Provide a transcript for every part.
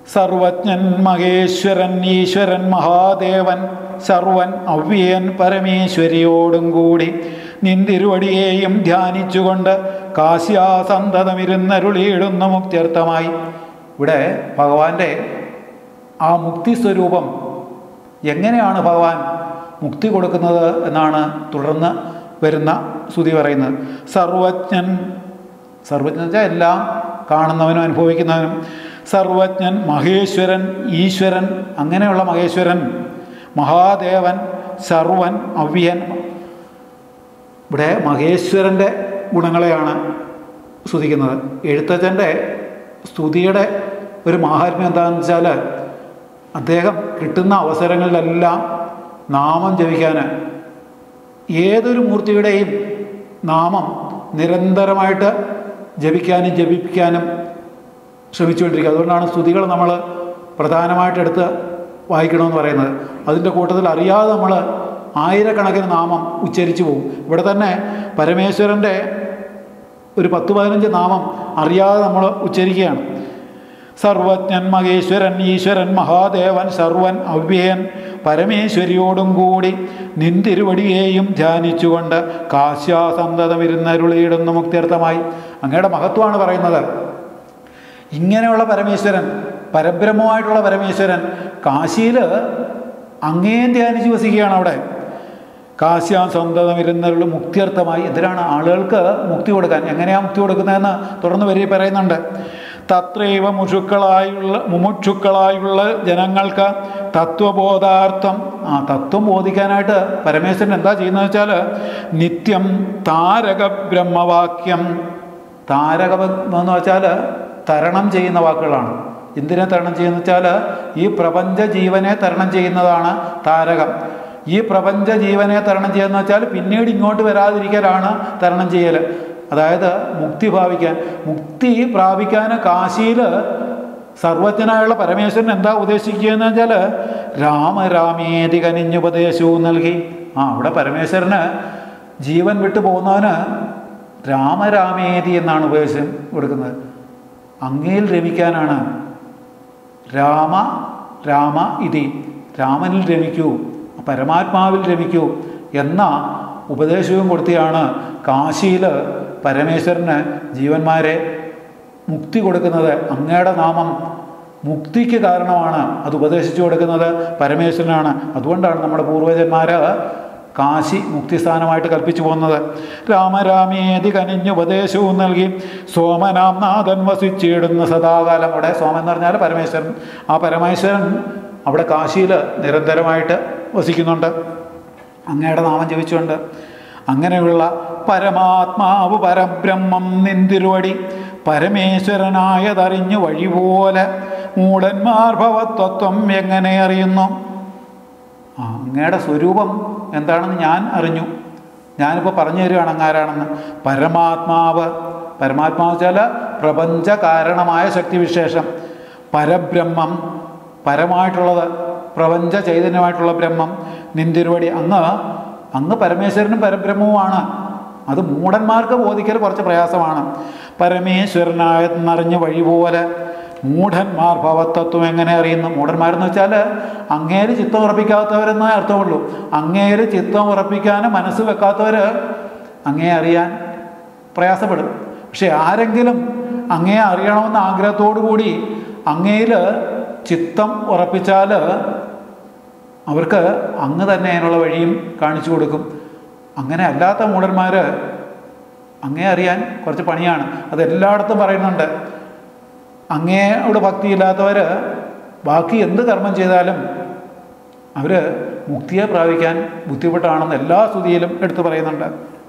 സർവജ്ഞൻ മഹേശ്വരൻ ഈശ്വരൻ മഹാദേവൻ സർവൻ അവ്യയൻ പരമേശ്വരിയോടും കൂടി നിന്തിരുവടിയെയും ധ്യാനിച്ചുകൊണ്ട് കാശ്യാസന്തതമിരുന്നരുളിയിടുന്ന മുക്ത്യർത്ഥമായി ഇവിടെ ഭഗവാന്റെ ആ മുക്തി സ്വരൂപം എങ്ങനെയാണ് ഭഗവാൻ മുക്തി കൊടുക്കുന്നത് എന്നാണ് തുടർന്ന് വരുന്ന സ്തുതി പറയുന്നത് സർവജ്ഞൻ സർവജ്ഞൻ വെച്ചാൽ എല്ലാം കാണുന്നവനും അനുഭവിക്കുന്നവനും സർവജ്ഞൻ മഹേശ്വരൻ ഈശ്വരൻ അങ്ങനെയുള്ള മഹേശ്വരൻ മഹാദേവൻ സർവൻ അവ്യൻ ഇവിടെ മഹേശ്വരൻ്റെ ഗുണങ്ങളെയാണ് സ്തുതിക്കുന്നത് എഴുത്തച്ഛൻ്റെ സ്തുതിയുടെ ഒരു മാഹാത്മ്യം എന്താണെന്ന് വെച്ചാൽ അദ്ദേഹം കിട്ടുന്ന അവസരങ്ങളിലെല്ലാം നാമം ജപിക്കാൻ ഏതൊരു മൂർത്തിയുടെയും നാമം നിരന്തരമായിട്ട് ജപിക്കാനും ജപിപ്പിക്കാനും ശ്രമിച്ചുകൊണ്ടിരിക്കുക അതുകൊണ്ടാണ് സ്തുതികൾ നമ്മൾ പ്രധാനമായിട്ട് എടുത്ത് വായിക്കണമെന്ന് പറയുന്നത് അതിൻ്റെ കൂട്ടത്തിൽ അറിയാതെ നമ്മൾ ആയിരക്കണക്കിന് നാമം ഉച്ചരിച്ചു പോകും ഇവിടെ തന്നെ പരമേശ്വരൻ്റെ ഒരു പത്ത് പതിനഞ്ച് നാമം അറിയാതെ നമ്മൾ ഉച്ചരിക്കുകയാണ് സർവജ്ഞൻ മഹേശ്വരൻ ഈശ്വരൻ മഹാദേവൻ സർവൻ അവ്യയൻ പരമേശ്വരിയോടും കൂടി നിന്തിരുവടിയെയും ധ്യാനിച്ചുകൊണ്ട് കാശ്യാസന്തതമിരുന്നരുളിയിടുന്ന മുക്തിയർത്ഥമായി അങ്ങയുടെ മഹത്വമാണ് പറയുന്നത് ഇങ്ങനെയുള്ള പരമേശ്വരൻ പരബ്രഹ്മമായിട്ടുള്ള പരമേശ്വരൻ കാശിയിൽ അങ്ങേയും ധ്യാനിച്ച് വസിക്കുകയാണ് അവിടെ കാശ്യാം സന്തതം ഇരുന്നുള്ള മുക്തിയർത്ഥമായി എന്തിനാണ് ആളുകൾക്ക് മുക്തി കൊടുക്കാൻ എങ്ങനെയാണ് മുക്തി കൊടുക്കുന്നതെന്ന് തുടർന്ന് വരി പറയുന്നുണ്ട് തത്രൈവ മുഷുക്കളായുള്ള മുമുക്ഷുക്കളായുള്ള ജനങ്ങൾക്ക് തത്വബോധാർത്ഥം ആ തത്വം ബോധിക്കാനായിട്ട് പരമേശ്വരൻ എന്താ ചെയ്യുന്നത് വെച്ചാൽ നിത്യം താരക ബ്രഹ്മവാക്യം താരക എന്ന് വെച്ചാൽ തരണം ചെയ്യുന്ന വാക്കുകളാണ് എന്തിനെ തരണം ചെയ്യുന്ന വെച്ചാൽ ഈ പ്രപഞ്ച ജീവനെ തരണം ചെയ്യുന്നതാണ് താരകം ഈ പ്രപഞ്ച ജീവനെ തരണം ചെയ്യുന്ന വെച്ചാൽ പിന്നീട് ഇങ്ങോട്ട് വരാതിരിക്കലാണ് തരണം ചെയ്യൽ അതായത് മുക്തി ഭാവിക്കാൻ മുക്തി പ്രാപിക്കാൻ കാശിയിൽ സർവജ്ഞനായുള്ള പരമേശ്വരൻ എന്താ ഉദ്ദേശിക്കുകയെന്ന് വെച്ചാൽ രാമരാമേതി കനിഞ്ഞുപദേശവും നൽകി ആ അവിടെ പരമേശ്വരന് ജീവൻ വിട്ടു പോകുന്നവന് രാമരാമേതി എന്നാണ് ഉപദേശം കൊടുക്കുന്നത് അങ്ങയിൽ രമിക്കാനാണ് രാമ രാമ ഇതി രാമനിൽ രമിക്കൂ പരമാത്മാവിൽ രമിക്കൂ എന്ന ഉപദേശവും കൊടുത്തിയാണ് കാശിയിൽ പരമേശ്വരന് ജീവന്മാരെ മുക്തി കൊടുക്കുന്നത് അങ്ങയുടെ നാമം മുക്തിക്ക് കാരണമാണ് അത് ഉപദേശിച്ചു കൊടുക്കുന്നത് പരമേശ്വരനാണ് അതുകൊണ്ടാണ് നമ്മുടെ പൂർവജന്മാർ കാശി മുക്തിസ്ഥാനമായിട്ട് കൽപ്പിച്ചു പോകുന്നത് രാമരാമേതി കനിഞ്ഞുപദേശവും നൽകി സോമനാം നാഥൻ വസിച്ചിടുന്ന സദാകാലം അവിടെ സോമൻ എന്ന് പറഞ്ഞാൽ പരമേശ്വരൻ ആ പരമേശ്വരൻ അവിടെ കാശിയിൽ നിരന്തരമായിട്ട് വസിക്കുന്നുണ്ട് അങ്ങയുടെ നാമം ജപിച്ചുകൊണ്ട് അങ്ങനെയുള്ള പരമാത്മാവ് പരബ്രഹ്മം നിന്തിരുവടി പരമേശ്വരനായതറിഞ്ഞു വഴിപോലെ മൂടന്മാർ ഭവത്വത്വം എങ്ങനെ അറിയുന്നു ആ അങ്ങയുടെ സ്വരൂപം എന്താണെന്ന് ഞാൻ അറിഞ്ഞു ഞാനിപ്പോൾ പറഞ്ഞു തരികയാണ് അങ്ങാരാണെന്ന് പരമാത്മാവ് പരമാത്മാവ് വെച്ചാൽ പ്രപഞ്ച കാരണമായ ശക്തിവിശേഷം പരബ്രഹ്മം പരമായിട്ടുള്ളത് പ്രപഞ്ച ചൈതന്യമായിട്ടുള്ള ബ്രഹ്മം നിന്തിരുവടി അങ്ങ് അങ്ങ് പരമേശ്വരനും പരബ്രഹ്മവുമാണ് അത് മൂഢന്മാർക്ക് ബോധിക്കൽ കുറച്ച് പ്രയാസമാണ് പരമേശ്വരനായെന്നറിഞ്ഞ വഴി പോലെ മൂഢന്മാർ ഭവത്തത്വം എങ്ങനെ അറിയുന്നു മൂഢന്മാരെന്ന് വെച്ചാൽ അങ്ങേര് ചിത്തം ഉറപ്പിക്കാത്തവരെന്നേ അർത്ഥമുള്ളൂ അങ്ങേര് ചിത്തം ഉറപ്പിക്കാൻ മനസ്സ് വെക്കാത്തവർ അങ്ങേ അറിയാൻ പ്രയാസപ്പെടും പക്ഷെ ആരെങ്കിലും അങ്ങേ അറിയണമെന്ന ആഗ്രഹത്തോടു കൂടി അങ്ങയിൽ ചിത്തം ഉറപ്പിച്ചാൽ അവർക്ക് അങ്ങ് തന്നെ അതിനുള്ള വഴിയും കാണിച്ചു കൊടുക്കും അങ്ങനെ അല്ലാത്ത മൂഢന്മാർ അങ്ങേ അറിയാൻ കുറച്ച് പണിയാണ് അത് എല്ലായിടത്തും പറയുന്നുണ്ട് അങ്ങയോട് ഭക്തിയില്ലാത്തവർ ബാക്കി എന്ത് കർമ്മം ചെയ്താലും അവർ മുക്തിയെ പ്രാപിക്കാൻ ബുദ്ധിമുട്ടാണെന്ന് എല്ലാ സ്തുതിയിലും എടുത്തു പറയുന്നുണ്ട്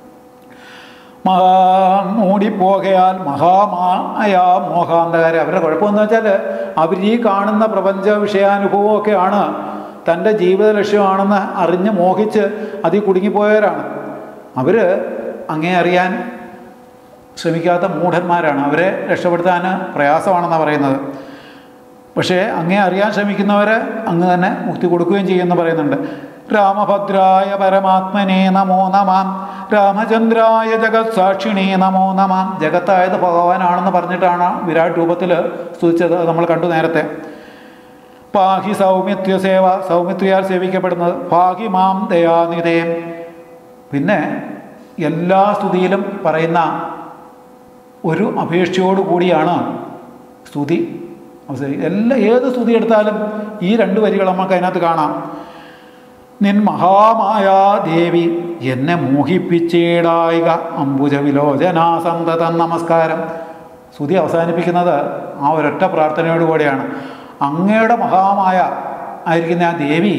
മഹാ മൂടിപ്പോകയാൽ മഹാമായ മോഹാന്ധകാരം അവരുടെ കുഴപ്പമെന്ന് വെച്ചാൽ അവർ ഈ കാണുന്ന പ്രപഞ്ച വിഷയാനുഭവമൊക്കെയാണ് തൻ്റെ ജീവിത ലക്ഷ്യമാണെന്ന് അറിഞ്ഞ് മോഹിച്ച് അതിൽ കുടുങ്ങിപ്പോയവരാണ് അവർ അങ്ങേ അറിയാൻ ശ്രമിക്കാത്ത മൂഢന്മാരാണ് അവരെ രക്ഷപ്പെടുത്താൻ പ്രയാസമാണെന്നാണ് പറയുന്നത് പക്ഷേ അങ്ങേ അറിയാൻ ശ്രമിക്കുന്നവരെ അങ്ങ് തന്നെ മുക്തി കൊടുക്കുകയും ചെയ്യുമെന്ന് പറയുന്നുണ്ട് രാമഭദ്രായ പരമാത്മനെ നമോ നമാം രാമചന്ദ്രായ ജഗത് സാക്ഷിണേ നമോ നമാം ജഗത്തായത് ഭഗവാനാണെന്ന് പറഞ്ഞിട്ടാണ് വിരാട് രൂപത്തിൽ സ്തുതിച്ചത് അത് നമ്മൾ കണ്ടു നേരത്തെ പാഹി സൗമിത്യ സേവ സൗമിത്രിയാൽ സേവിക്കപ്പെടുന്നത് പാഹി മാം ദയാനിതയം പിന്നെ എല്ലാ സ്തുതിയിലും പറയുന്ന ഒരു അപേക്ഷയോടു കൂടിയാണ് സ്തുതി അവസാനിക്കുക എല്ലാ ഏത് സ്തുതി എടുത്താലും ഈ രണ്ട് വരികൾ നമുക്ക് അതിനകത്ത് കാണാം നിൻ മഹാമായ ദേവി എന്നെ മോഹിപ്പിച്ചേടായിക അംബുജ വിലോചനാസന്തതം നമസ്കാരം സ്തുതി അവസാനിപ്പിക്കുന്നത് ആ ഒരൊറ്റ പ്രാർത്ഥനയോട് കൂടിയാണ് അങ്ങയുടെ മഹാമായ ആയിരിക്കുന്ന ആ ദേവി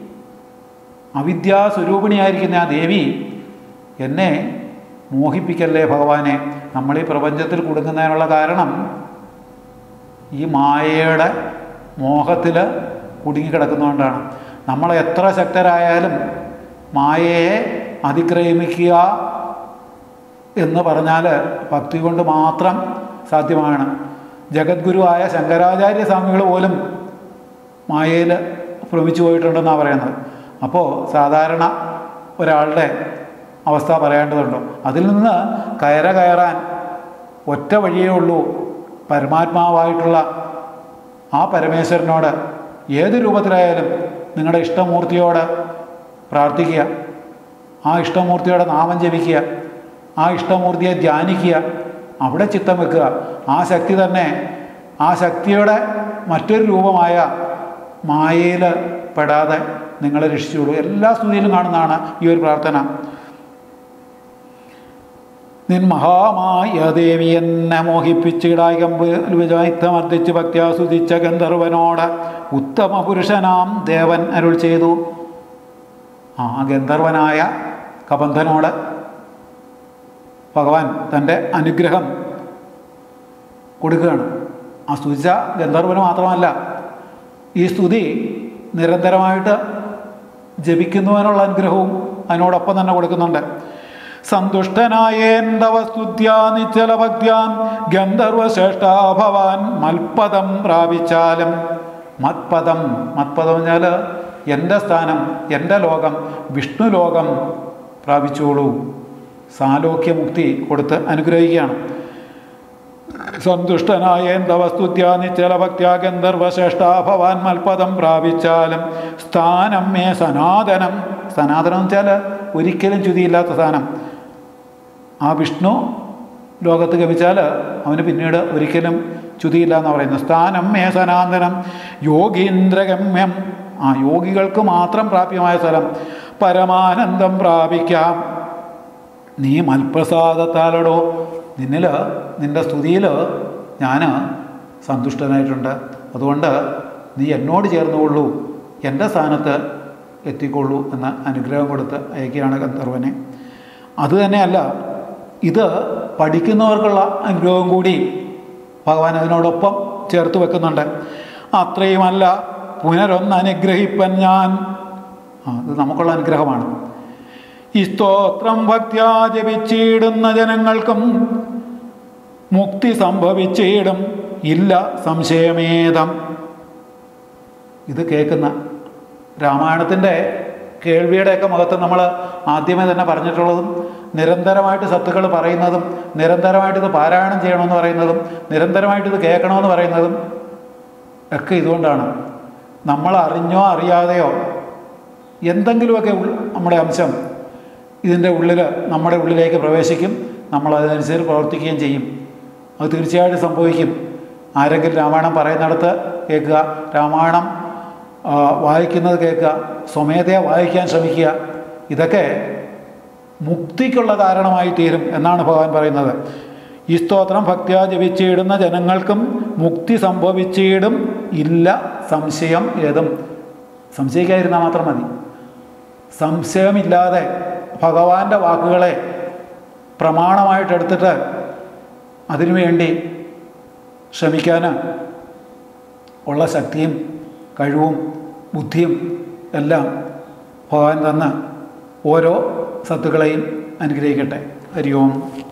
അവിദ്യാസ്വരൂപിണിയായിരിക്കുന്ന ആ ദേവി എന്നെ മോഹിപ്പിക്കല്ലേ ഭഗവാനെ നമ്മൾ ഈ പ്രപഞ്ചത്തിൽ കുടുങ്ങുന്നതിനുള്ള കാരണം ഈ മായയുടെ മോഹത്തിൽ കുടുങ്ങിക്കിടക്കുന്നതുകൊണ്ടാണ് നമ്മൾ എത്ര ശക്തരായാലും മായയെ അതിക്രമിക്കുക എന്ന് പറഞ്ഞാൽ ഭക്തി കൊണ്ട് മാത്രം സാധ്യമാണ് ജഗദ്ഗുരുവായ ശങ്കരാചാര്യ സ്വാമികൾ പോലും മായയിൽ ഭ്രമിച്ചു പോയിട്ടുണ്ടെന്നാണ് പറയുന്നത് അപ്പോൾ സാധാരണ ഒരാളുടെ അവസ്ഥ പറയേണ്ടതുണ്ടോ അതിൽ നിന്ന് കയറ കയറാൻ ഒറ്റ വഴിയേ ഉള്ളൂ പരമാത്മാവായിട്ടുള്ള ആ പരമേശ്വരനോട് ഏത് രൂപത്തിലായാലും നിങ്ങളുടെ ഇഷ്ടമൂർത്തിയോട് പ്രാർത്ഥിക്കുക ആ ഇഷ്ടമൂർത്തിയുടെ നാമം ജപിക്കുക ആ ഇഷ്ടമൂർത്തിയെ ധ്യാനിക്കുക അവിടെ ചിത്തം വെക്കുക ആ ശക്തി തന്നെ ആ ശക്തിയുടെ മറ്റൊരു രൂപമായ മായയിൽ പെടാതെ നിങ്ങളെ രക്ഷിച്ചുള്ളൂ എല്ലാ സ്തുതിയിലും കാണുന്നതാണ് ഈ ഒരു പ്രാർത്ഥന നിൻ മഹാമായ ദേവി എന്നെ മോഹിപ്പിച്ചിടായി കമ്പുജായിത്തമർദ്ദിച്ച് ഭക്തിയാസ്വദിച്ച ഗന്ധർവനോട് ഉത്തമ പുരുഷനാം ദേവൻ അരുൾ ചെയ്തു ആ ഗന്ധർവനായ കബന്ധനോട് ഭഗവാൻ തൻ്റെ അനുഗ്രഹം കൊടുക്കുകയാണ് ആ സ്തുതിച്ച ഗന്ധർവന് മാത്രമല്ല ഈ സ്തുതി നിരന്തരമായിട്ട് ജപിക്കുന്നവനുള്ള അനുഗ്രഹവും അതിനോടൊപ്പം തന്നെ കൊടുക്കുന്നുണ്ട് സന്തുഷ്ടനായേന്തവ സ്തുത്യാ നിശ്ചല ഭക്ത്യാൻ ഗന്ധർവശ്രേഷ്ഠ ഭവാൻ മൽപദം പ്രാപിച്ചാലും മത്പദം മത്പദം പറഞ്ഞാൽ എൻ്റെ സ്ഥാനം എൻ്റെ ലോകം വിഷ്ണു ലോകം പ്രാപിച്ചോളൂ സാലോക്യമുക്തി കൊടുത്ത് അനുഗ്രഹിക്കുകയാണ് സന്തുഷ്ടനായ എന്തവസ്തുത്യാ നിശ്ചല ഭക്ത്യാ ഗന്ധർവശ്രേഷ്ഠ ഭവാൻ മൽപദം പ്രാപിച്ചാലും സ്ഥാനം മേ സനാതനം സനാതനം എന്ന് വെച്ചാൽ ഒരിക്കലും ചുതിയില്ലാത്ത സ്ഥാനം ആ വിഷ്ണു ലോകത്ത് ഗമിച്ചാൽ അവന് പിന്നീട് ഒരിക്കലും ചുതിയില്ല എന്ന് പറയുന്നു സ്ഥാനം മേ സനാതനം യോഗീന്ദ്രഗമ്യം ആ യോഗികൾക്ക് മാത്രം പ്രാപ്യമായ സ്ഥലം പരമാനന്ദം പ്രാപിക്കാം നീ മൽപ്രസാദത്താലടോ നിന്നിൽ നിൻ്റെ സ്തുതിയിൽ ഞാൻ സന്തുഷ്ടനായിട്ടുണ്ട് അതുകൊണ്ട് നീ എന്നോട് ചേർന്നുകൊള്ളൂ എൻ്റെ സ്ഥാനത്ത് എത്തിക്കൊള്ളൂ എന്ന അനുഗ്രഹം കൊടുത്ത് അയക്കുകയാണ് ഗന്ധർവനെ അതുതന്നെയല്ല ഇത് പഠിക്കുന്നവർക്കുള്ള അനുഗ്രഹം കൂടി ഭഗവാൻ അതിനോടൊപ്പം ചേർത്ത് വെക്കുന്നുണ്ട് അത്രയുമല്ല പുനരൊന്ന് അനുഗ്രഹിപ്പൻ ഞാൻ ആ ഇത് നമുക്കുള്ള അനുഗ്രഹമാണ് ഈ സ്തോത്രം ഭക്ത്യാ ജപിച്ചിടുന്ന ജനങ്ങൾക്കും മുക്തി സംഭവിച്ചിടും ഇല്ല സംശയമേതം ഇത് കേൾക്കുന്ന രാമായണത്തിൻ്റെ കേൾവിയുടെയൊക്കെ മുഖത്ത് നമ്മൾ ആദ്യമേ തന്നെ പറഞ്ഞിട്ടുള്ളതും നിരന്തരമായിട്ട് സത്തുക്കൾ പറയുന്നതും നിരന്തരമായിട്ട് ഇത് പാരായണം ചെയ്യണമെന്ന് പറയുന്നതും നിരന്തരമായിട്ട് ഇത് കേൾക്കണമെന്ന് പറയുന്നതും ഒക്കെ ഇതുകൊണ്ടാണ് നമ്മൾ അറിഞ്ഞോ അറിയാതെയോ എന്തെങ്കിലുമൊക്കെ ഉൾ- നമ്മുടെ അംശം ഇതിൻ്റെ ഉള്ളിൽ നമ്മുടെ ഉള്ളിലേക്ക് പ്രവേശിക്കും നമ്മൾ അതിനനുസരിച്ച് പ്രവർത്തിക്കുകയും ചെയ്യും അത് തീർച്ചയായിട്ടും സംഭവിക്കും ആരെങ്കിലും രാമായണം പറയുന്നിടത്ത് കേൾക്കുക രാമായണം ആ, വായിക്കുന്നത് കേൾക്കുക സ്വമേധയാ വായിക്കാൻ ശ്രമിക്കുക ഇതൊക്കെ മുക്തിക്കുള്ള കാരണമായി തീരും എന്നാണ് ഭഗവാൻ പറയുന്നത് ഈ സ്തോത്രം ഭക്തിയാ ജപിച്ചിടുന്ന ജനങ്ങൾക്കും മുക്തി സംഭവിച്ചിടും ഇല്ല സംശയം ഏതും സംശയിക്കാതിരുന്നാൽ മാത്രം മതി സംശയമില്ലാതെ ഭഗവാന്റെ വാക്കുകളെ പ്രമാണമായിട്ടെടുത്തിട്ട് അതിനുവേണ്ടി ശ്രമിക്കാൻ ഉള്ള ശക്തിയും കഴിവും ബുദ്ധിയും എല്ലാം ഭഗവാൻ തന്ന് ഓരോ സത്തുക്കളെയും അനുഗ്രഹിക്കട്ടെ ഹരി ഓം